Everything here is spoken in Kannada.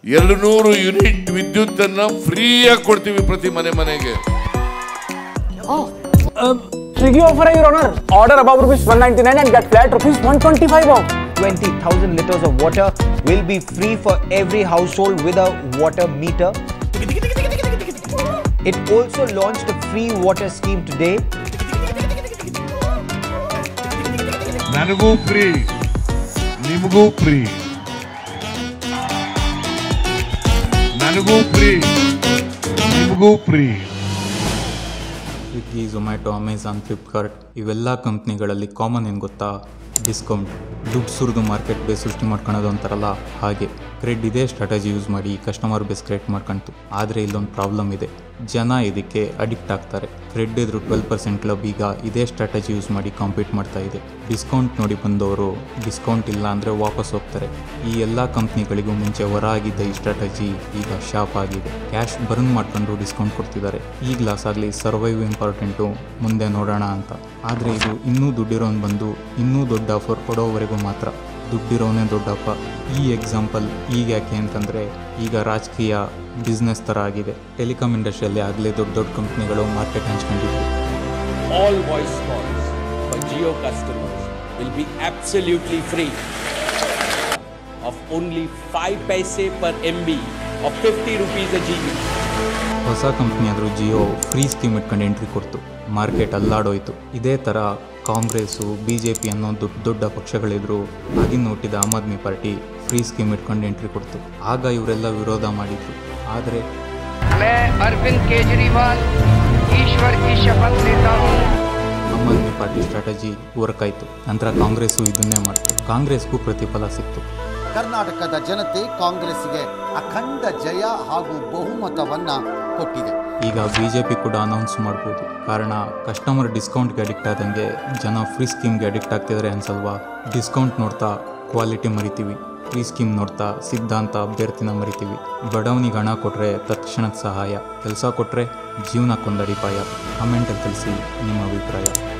ಎರಡು ನೂರು ಯೂನಿಟ್ ವಿದ್ಯುತ್ ಅನ್ನ ಫ್ರೀಯಾಗಿ ಕೊಡ್ತೀವಿ ಪ್ರತಿ ಮನೆ ಮನೆಗೆ Swiggy offer, Your Honor. Order above rupees 199 and get flat rupees 125 off. 20,000 liters of water will be free for every household with a water meter. It also launched a free water scheme today. ನನಗೂ ಫ್ರೀ ನಿಮಗೂ ಫ್ರೀ ನನಗೂ ಫ್ರೀ ನಿಮಗೂ ಫ್ರೀ ಸ್ವಿಗ್ಗಿ ಝೊಮ್ಯಾಟೊ ಅಮೆಝಾನ್ ಫ್ಲಿಪ್ಕಾರ್ಟ್ ಇವೆಲ್ಲ ಕಂಪ್ನಿಗಳಲ್ಲಿ ಕಾಮನ್ ಏನು ಗೊತ್ತಾ ಡಿಸ್ಕೌಂಟ್ ದುಡ್ಡು ಸುರಿದು ಮಾರ್ಕೆಟ್ ಬೇಸ್ ಸೃಷ್ಟಿ ಮಾಡ್ಕೊಳೋದು ಅಂತಾರಲ್ಲ ಹಾಗೆ ಕ್ರೆಡ್ ಇದೇ ಸ್ಟ್ರಾಟಜಿ ಯೂಸ್ ಮಾಡಿ ಕಸ್ಟಮರ್ ಬೇಸ್ ಕ್ರಿಯೇಟ್ ಮಾಡ್ಕೊಂತು ಆದರೆ ಇಲ್ಲೊಂದು ಪ್ರಾಬ್ಲಮ್ ಇದೆ ಜನ ಇದಕ್ಕೆ ಅಡಿಕ್ಟ್ ಆಗ್ತಾರೆ ಕ್ರೆಡ್ ಇದ್ರು ಟ್ವೆಲ್ ಪರ್ಸೆಂಟ್ ಕ್ಲಬ್ ಈಗ ಇದೇ ಸ್ಟ್ರಾಟಜಿ ಯೂಸ್ ಮಾಡಿ ಕಾಂಪೀಟ್ ಮಾಡ್ತಾ ಇದೆ ಡಿಸ್ಕೌಂಟ್ ನೋಡಿ ಬಂದವರು ಡಿಸ್ಕೌಂಟ್ ಇಲ್ಲ ಅಂದರೆ ವಾಪಸ್ ಹೋಗ್ತಾರೆ ಈ ಎಲ್ಲ ಕಂಪ್ನಿಗಳಿಗೂ ಮುಂಚೆ ಹೊರ ಆಗಿದ್ದ ಈ ಸ್ಟ್ರಾಟಜಿ ಈಗ ಶಾಪ್ ಆಗಿದೆ ಕ್ಯಾಶ್ ಬರ್ನ್ ಮಾಡ್ಕೊಂಡು ಡಿಸ್ಕೌಂಟ್ ಕೊಡ್ತಿದ್ದಾರೆ ಈಗ ಲಾಸ್ ಆಗಲಿ ಸರ್ವೈವ್ ಇಂಪಾರ್ಟೆಂಟು ಮುಂದೆ ನೋಡೋಣ ಅಂತ ಆದರೆ ಇದು ಇನ್ನೂ ದುಡ್ಡಿರೋನು ಬಂದು ಇನ್ನೂ ದೊಡ್ಡ ಆಫರ್ ಕೊಡೋವರೆಗೂ ಮಾತ್ರ ದುಡ್ಡಿರೋನೇ ದೊಡ್ಡಪ್ಪ ಈ ಎಕ್ಸಾಂಪಲ್ ಈಗ ಯಾಕೆ ಅಂತಂದರೆ ಈಗ ರಾಜಕೀಯ ಬಿಸ್ನೆಸ್ ಥರ ಆಗಿದೆ ಟೆಲಿಕಾಮ್ ಇಂಡಸ್ಟ್ರಿಯಲ್ಲಿ ಆಗಲೇ ದೊಡ್ಡ ದೊಡ್ಡ ಕಂಪ್ನಿಗಳು ಮಾರ್ಕೆಟ್ ಹಂಚ್ಕೊಂಡಿದ್ವು all voice calls for Geo customers will be absolutely free of only 5 paise per MB of 50 rupees a GB. ಹೊಸ ಕಂಪ್ನಿ ಆದರೂ ಜಿಯೋ ಫ್ರೀ ಸ್ಕೀಮ್ ಇಟ್ಕೊಂಡು ಎಂಟ್ರಿ ಕೊಡ್ತು ಮಾರ್ಕೆಟ್ ಅಲ್ಲಾಡೋಯ್ತು ಇದೇ ಥರ ಕಾಂಗ್ರೆಸ್ಸು ಬಿ ಜೆ ಪಿ ಅನ್ನೋ ದೊಡ್ಡ ದೊಡ್ಡ ಪಕ್ಷಗಳಿದ್ರು ಆಗಿನ ಹುಟ್ಟಿದ ಆಮ್ ಆದ್ಮಿ ಪಾರ್ಟಿ ಫ್ರೀ ಸ್ಕೀಮ್ ಇಟ್ಕೊಂಡು ಎಂಟ್ರಿ ಕೊಡ್ತು ಆಗ ಇವರೆಲ್ಲ ವಿರೋಧ ಮಾಡಿದ್ರು ಆದರೆ मैं अरविंद केजरीवाल ईश्वर की शपथ लेता हूँ ಆಮ್ ಆದ್ಮಿ ಪಾರ್ಟಿ ಸ್ಟ್ರಾಟಜಿ ವರ್ಕ್ ಆಯಿತು ನಂತರ ಕಾಂಗ್ರೆಸ್ಸು ಇದನ್ನೇ ಮಾಡ್ತು ಕಾಂಗ್ರೆಸ್ಗೂ ಪ್ರತಿಫಲ ಸಿಕ್ತು ಕರ್ನಾಟಕದ ಜನತೆ ಕಾಂಗ್ರೆಸ್ಗೆ ಅಖಂಡ ಜಯ ಹಾಗೂ ಬಹುಮತವನ್ನ ಕೊಟ್ಟಿದೆ ಈಗ ಬಿ ಜೆ ಪಿ ಕೂಡ ಅನೌನ್ಸ್ ಮಾಡ್ಬೋದು ಕಾರಣ ಕಸ್ಟಮರ್ ಡಿಸ್ಕೌಂಟ್ಗೆ ಅಡಿಕ್ಟ್ ಆದಂಗೆ ಜನ ಫ್ರೀ ಸ್ಕೀಮ್ಗೆ ಅಡಿಕ್ಟ್ ಆಗ್ತಿದ್ದಾರೆ ಅನ್ಸಲ್ವಾ ಡಿಸ್ಕೌಂಟ್ ನೋಡ್ತಾ ಕ್ವಾಲಿಟಿ ಮರಿತೀವಿ ಫ್ರೀ ಸ್ಕೀಮ್ ನೋಡ್ತಾ ಸಿದ್ಧಾಂತ ಅಭ್ಯರ್ಥಿನ ಮರಿತೀವಿ ಬಡವನಿಗೆ ಹಣ ಕೊಟ್ಟರೆ ತತ್ಕ್ಷಣದ ಸಹಾಯ ಕೆಲಸ ಕೊಟ್ಟರೆ ಜೀವನಕ್ಕೊಂದು ಅಡಿಪಾಯ ಕಮೆಂಟಲ್ಲಿ ತಿಳಿಸಿ ನಿಮ್ಮ ಅಭಿಪ್ರಾಯ